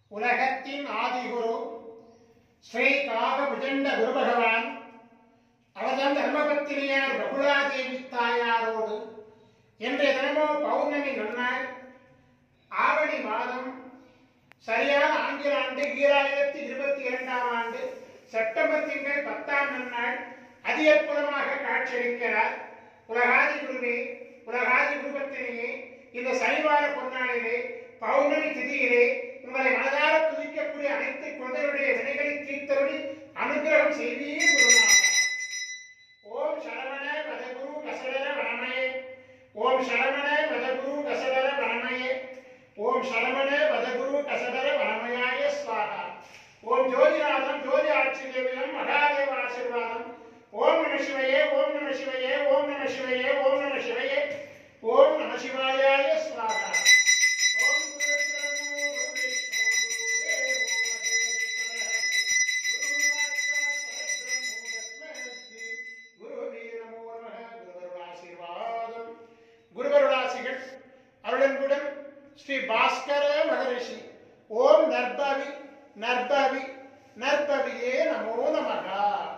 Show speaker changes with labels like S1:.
S1: உலகத்தின் ஆதிகுரு ஸ்ரீ காகபுஜண்ட குரு பகவான் அவர்தம் தர்மபத்தினியார் பகுலாதேவி தாயாரோடு இன்றைய தினமோ பௌர்ணமி நன்னாள் ஆவணி மாதம் சரியான ஆங்கில ஆண்டு ஈராயிரத்தி இருபத்தி இரண்டாம் ஆண்டு செப்டம்பர் திங்கள் பத்தாம் நன்னாள் அதி அற்புதமாக காட்சியளிக்கிறார் உலகாதி குருவே உலகாதி குருபத்தினியே இந்த சனிவார பொன்னாளிலே பௌர்ணமி திதியிலே உங்களை மனதார துதிக்கக்கூடிய அனைத்து குழந்தைகளுடைய வினைகளை தீர்த்தபடி அனுகிரகம் செய்வீர் குருநாதா ஓம் சரவண வதகுரு கசடர வனமயே ஓம் சரவண வதகுரு கசடர வனமயே ஓம் சரவண வதகுரு கசடர வனமயாய ஸ்வாகா ஓம் ஜோதிநாதம் ஜோதி ஆட்சிதேவியம் மகாதேவ ஆசீர்வாதம் ஓம் நம சிவையே ஓம் நம சிவையே ஓம் நம சிவையே ஓம் நம சிவையே ஓம் நம சிவாயாய ஸ்வாகா ஓம் குரு பிரம்மோ குரு விஷ்ணு குரு தேவோ மகேஸ்வரः குரு சாட்சாத் பரபிரம்மோ தஸ்மை குருவே நமோ நமः குருவருளாசீர்வாதம் குருவருளாசிகள் அருளன்புடன் ஸ்ரீ பாஸ்கர மகரிஷி ஓம் நற்பவி நற்பவி நற்பவியே நமோ நமகா